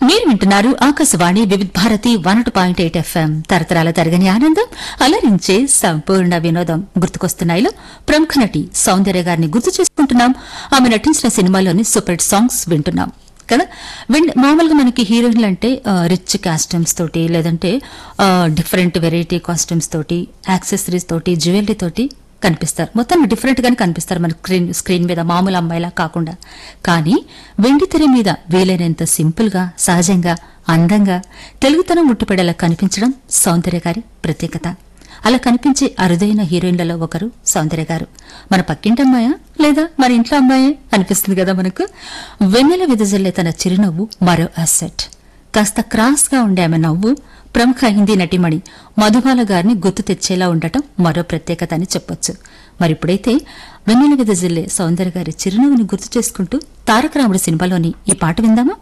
మీరు వింటున్నారు Akashvani Vividh Bharati one point eight FM తరతరాల తరగని ఆనందం అలరించే సంపూర్ణ వినోదం గుర్తుకొస్తున్నాయిలో ప్రముఖ నటి సౌందర్య గారిని గుర్తు చేసుకుంటున్నాం ఆమె నటించిన సినిమాలోని సూపర్ హిట్ సాంగ్స్ వింటున్నాం కదా విన్- మామూలుగా మనకి హీరోయిన్లు అంటే రిచ్ కాస్ట్యూమ్స్ తోటి లేదంటే డిఫరెంట్ వెరైటీ కాస్ట్యూమ్స్ తోటి యాక్సెసరీస్ తోటి జ్యువెలరీ తోటి కనిపిస్తారు మొత్తం డిఫరెంట్ గానే కనిపిస్తారు మన స్క్రీన్ స్క్రీన్ మీద మామూలు అమ్మాయిలా కాకుండా కానీ వెండి తెర మీద వీలైనంత సింపుల్ గా సహజంగా అందంగా తెలుగుతనం ముట్టుపడేలా కనిపించడం సౌందర్య గారి ప్రత్యేకత అలా కనిపించే అరుదైన హీరోయిన్లలో ఒకరు సౌందర్య గారు మన పక్కింటి అమ్మాయా లేదా మన ఇంట్లో అమ్మాయే అనిపిస్తుంది కదా మనకు వెన్నెల విదజల్లే తన చిరునవ్వు మరో అసెట్ కాస్త క్రాస్ గా ఉండే ఆమె నవ్వు ప్రముఖ హిందీ నటిమణి మధుబాల గారిని గుర్తు తెచ్చేలా ఉండటం మరో ప్రత్యేకత అని చెప్పొచ్చు మరిప్పుడైతే వెన్నెల విదజిల్లే సౌందర్య గారి చిరునవ్వుని గుర్తు చేసుకుంటూ తారక రాముడు సినిమాలోని ఈ పాట విందామా